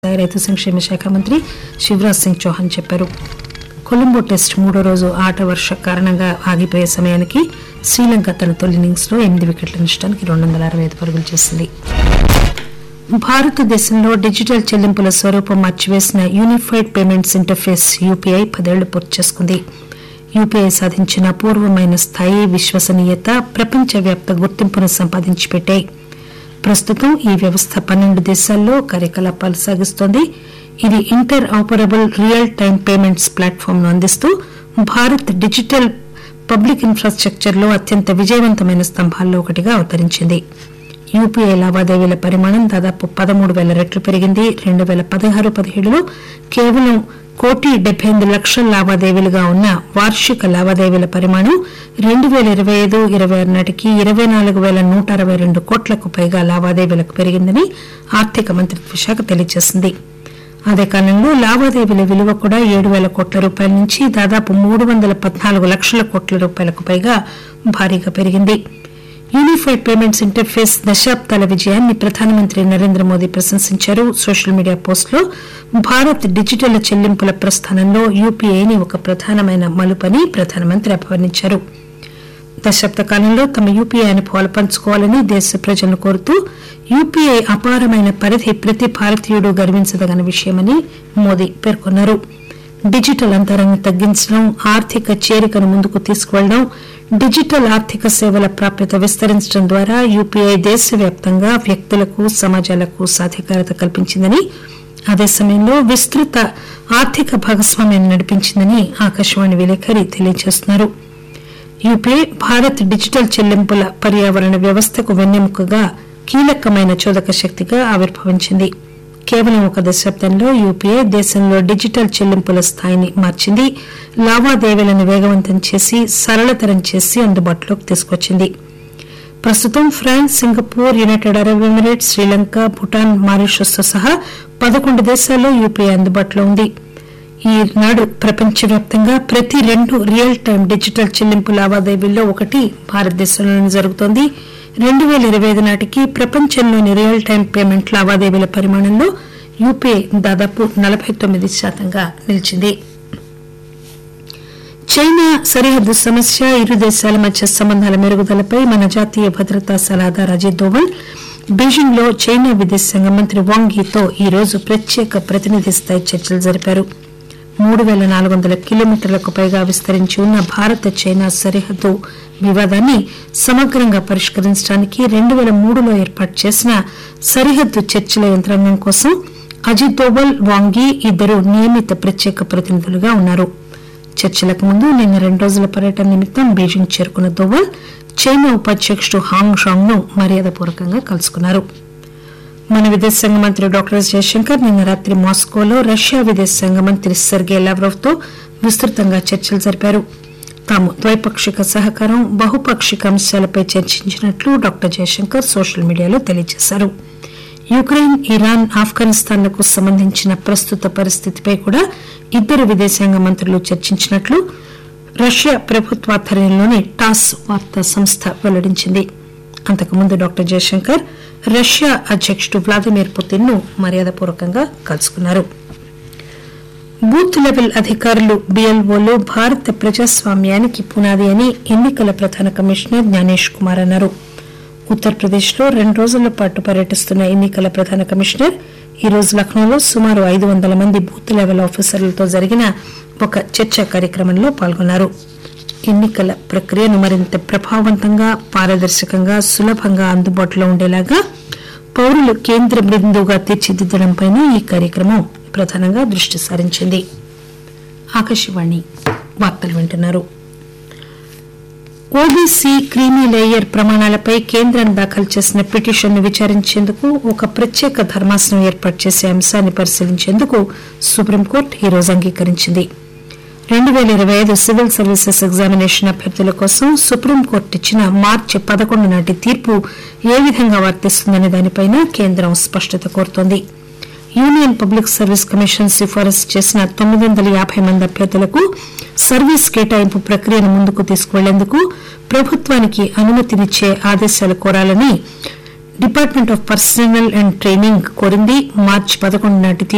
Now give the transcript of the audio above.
వ్యవసాయ రైతు సంక్షేమ శాఖ మంత్రి శివరాజ్ సింగ్ చౌహాన్ చెప్పారు కొలంబో టెస్ట్ మూడో రోజు ఆట వర్ష కారణంగా ఆగిపోయే సమయానికి శ్రీలంక తన తొలి ఇన్నింగ్స్ లో ఎనిమిది వికెట్ల నష్టానికి రెండు వందల అరవై ఐదు పరుగులు చేసింది భారతదేశంలో డిజిటల్ చెల్లింపుల స్వరూపం మార్చివేసిన యూనిఫైడ్ పేమెంట్స్ ఇంటర్ఫేస్ యూపీఐ పదేళ్లు పూర్తి చేసుకుంది యూపీఐ సాధించిన అపూర్వమైన స్థాయి విశ్వసనీయత ప్రపంచవ్యాప్త గుర్తింపును సంపాదించి పెట్టాయి ప్రస్తుతం ఈ వ్యవస్థ పన్నెండు దేశాల్లో కార్యకలాపాలు సాగిస్తోంది ఇది ఇంటర్ ఆపరబుల్ రియల్ టైమ్ పేమెంట్స్ ప్లాట్ఫామ్ ను అందిస్తూ భారత్ డిజిటల్ పబ్లిక్ ఇన్ఫ్రాస్టక్చర్ లో అత్యంత విజయవంతమైన స్తంభాల్లో ఒకటిగా అవతరించింది యూపీఐ లావాదేవీల పరిమాణం దాదాపు పదమూడు పేల రెట్లు పెరిగింది రెండు పేల పదహారు పదిహేడులో కేవలం కోటి డెబ్బై ఎనిమిది లక్షల లావాదేవీలుగా ఉన్న వార్షిక లావాదేవీల పరిమాణం రెండు పేల ఇరవై ఐదు ఇరవై ఆరు నాటికి ఇరవై నాలుగు పేల నూట అరవై రెండు కోట్లకు పైగా లావాదేవీలకు పెరిగిందని ఆర్థిక మంత్రిత్వ శాఖ తెలియజేసింది అదే కాలంలో లావాదేవీల విలువ కూడా ఏడు పేల కోట్ల రూపాయల నుంచి దాదాపు మూడు వందల పద్నాలుగు లక్షల కోట్ల రూపాయలకు పైగా భారీగా పెరిగింది యూనిఫైడ్ పేమెంట్స్ ఇంటర్ఫేస్ దశాబ్దాల విజయాన్ని ప్రధానమంత్రి నరేంద్ర మోదీ ప్రశంసించారు సోషల్ మీడియా పోస్టులో భారత్ డిజిటల్ చెల్లింపుల ప్రస్థానంలో యూపీఐని ఒక ప్రధానమైన మలుపని ప్రధానమంత్రి అభివర్ణించారు దశాబ్ద కాలంలో తమ యూపీఐ అనుభవాలు పంచుకోవాలని దేశ ప్రజలను కోరుతూ యూపీఐ అపారమైన పరిధి ప్రతి భారతీయుడు గర్వించదగిన విషయమని మోదీ పేర్కొన్నారు డిజిటల్ అంతరాన్ని తగ్గించడం ఆర్థిక చేరికను ముందుకు తీసుకువెళ్లడం డిజిటల్ ఆర్థిక సేవల ప్రాప్యత విస్తరించడం ద్వారా యూపీఐ దేశవ్యాప్తంగా వ్యక్తులకు సమాజాలకు సాధికారత కల్పించిందని అదే సమయంలో విస్తృత ఆర్థిక భాగస్వామ్యాన్ని నడిపించిందని ఆకాశవాణి విలేకరి తెలియజేస్తున్నారు యూపీఐ భారత్ డిజిటల్ చెల్లింపుల పర్యావరణ వ్యవస్థకు వెన్నెముకగా కీలకమైన చోదక శక్తిగా ఆవిర్భవించింది కేవలం ఒక దశాబ్దంలో యూపీఐ దేశంలో డిజిటల్ చెల్లింపుల స్థాయిని మార్చింది లావాదేవీలను వేగవంతం చేసి సరళతరం చేసి అందుబాటులోకి తీసుకొచ్చింది ప్రస్తుతం France Singapore United Arab Emirates Sri Lanka Bhutan Mauritius తో సహా పదకొండు దేశాల్లో యూపీఐ అందుబాటులో ఉంది ఈనాడు ప్రపంచవ్యాప్తంగా ప్రతి రెండు రియల్ టైం డిజిటల్ చెల్లింపు లావాదేవీల్లో ఒకటి భారతదేశంలోనే జరుగుతోంది రెండు పేల ఇరవై ఐదు నాటికి ప్రపంచంలోని రియల్ టైం పేమెంట్ లావాదేవీల పరిమాణంలో యూపీఐ దాదాపు నలబై తొమ్మిది శాతంగా నిలిచింది చైనా సరిహద్దు సమస్య ఇరు దేశాల మధ్య సంబంధాల మెరుగుదలపై మన జాతీయ భద్రతా సలహాదారు అజిత్ దోవల్ బీజింగ్ లో చైనా విదేశాంగ మంత్రి వాంగ్ యీతో ఈ రోజు ప్రత్యేక ప్రతినిధి స్థాయి చర్చలు జరిపారు మూడు పేల నాలుగు వందల కిలోమీటర్లకు పైగా విస్తరించి ఉన్న భారత చైనా సరిహద్దు వివాదాన్ని సమగ్రంగా పరిష్కరించడానికి రెండు పేల మూడులో ఏర్పాటు చేసిన సరిహద్దు చర్చల యంత్రాంగం కోసం అజిత్ దోవల్ వాంగి ఇద్దరు నియమిత ప్రత్యేక ప్రతినిధులుగా ఉన్నారు చర్చలకు ముందు నిన్న రెండు రోజుల పర్యటన నిమిత్తం బీజింగ్ చేరుకున్న దోవల్ చైనా ఉపాధ్యకుడు హాంగ్ షాంగ్ ను మర్యాదపూర్వకంగా కలుసుకున్నారు మన విదేశాంగ మంత్రి డాక్టర్ ఎస్ జయశంకర్ నిన్న రాత్రి మాస్కోలో రష్యా విదేశాంగ మంత్రి సెర్గే లావ్రోవ్ తో విస్తృతంగా చర్చలు జరిపారు తాము ద్వైపాక్షిక సహకారం బహుపాక్షిక అంశాలపై చర్చించినట్లు డాక్టర్ జయశంకర్ సోషల్ మీడియాలో తెలియజేశారు యుక్రెయిన్ ఇరాన్ ఆఫ్ఘనిస్తాన్లకు సంబంధించిన ప్రస్తుత పరిస్థితిపై కూడా ఇద్దరు విదేశాంగ మంత్రులు చర్చించినట్లు రష్యా ప్రభుత్వాధ్వర్యంలోని టాస్ వార్తా సంస్థ వెల్లడించింది అంతకుముందు డాక్టర్ జయశంకర్ రష్యా అధ్యకుడు వ్లాదిమిర్ పుతిన్ ను మర్యాదపూర్వకంగా కలుసుకున్నారు బూత్ లెవెల్ అధికారులు బిఎల్ఓలు భారత ప్రజాస్వామ్యానికి పునాది అని ఎన్నికల ప్రధాన కమిషనర్ జ్ఞానేష్ కుమార్ అన్నారు ఉత్తరప్రదేశ్ లో రెండు రోజుల పాటు పర్యటిస్తున్న ఎన్నికల ప్రధాన కమిషనర్ ఈ రోజు లక్నోలో సుమారు ఐదు వందల మంది బూత్ లెవెల్ ఆఫీసర్లతో జరిగిన ఒక చర్చా కార్యక్రమంలో పాల్గొన్నారు ఎన్నికల ప్రక్రియను మరింత ప్రభావవంతంగా పారదర్శకంగా సులభంగా అందుబాటులో ఉండేలాగా పౌరులు కేంద్ర బిందువుగా తీర్చిదిద్దడంపై ఈ కార్యక్రమం ప్రధానంగా దృష్టి సారించింది ఆకాశవాణి వార్తలు వింటున్నారు ఓబీసీ క్రీమీ లేయర్ ప్రమాణాలపై కేంద్రం దాఖలు చేసిన పిటిషన్ను విచారించేందుకు ఒక ప్రత్యేక ధర్మాసనం ఏర్పాటు చేసే అంశాన్ని పరిశీలించేందుకు సుప్రీంకోర్టు ఈ రోజు అంగీకరించింది రెండు పేల ఇరవై ఐదు సివిల్ సర్వీసెస్ ఎగ్జామినేషన్ అభ్యర్థుల కోసం సుప్రీంకోర్టు ఇచ్చిన మార్చి పదకొండు నాటి తీర్పు ఏ విధంగా వర్తిస్తుందనే దానిపై కేంద్రం స్పష్టత కోరుతోంది యూనియన్ పబ్లిక్ సర్వీస్ కమిషన్ సిఫారసు చేసిన తొమ్మిది వందల యాభై మంది అభ్యర్థులకు సర్వీస్ కేటాయింపు ప్రక్రియను ముందుకు తీసుకువెళ్లేందుకు ప్రభుత్వానికి అనుమతినిచ్చే ఆదేశాలు కోరాలని department of personnel and training కోరింది మార్చి పదకొండు నాటి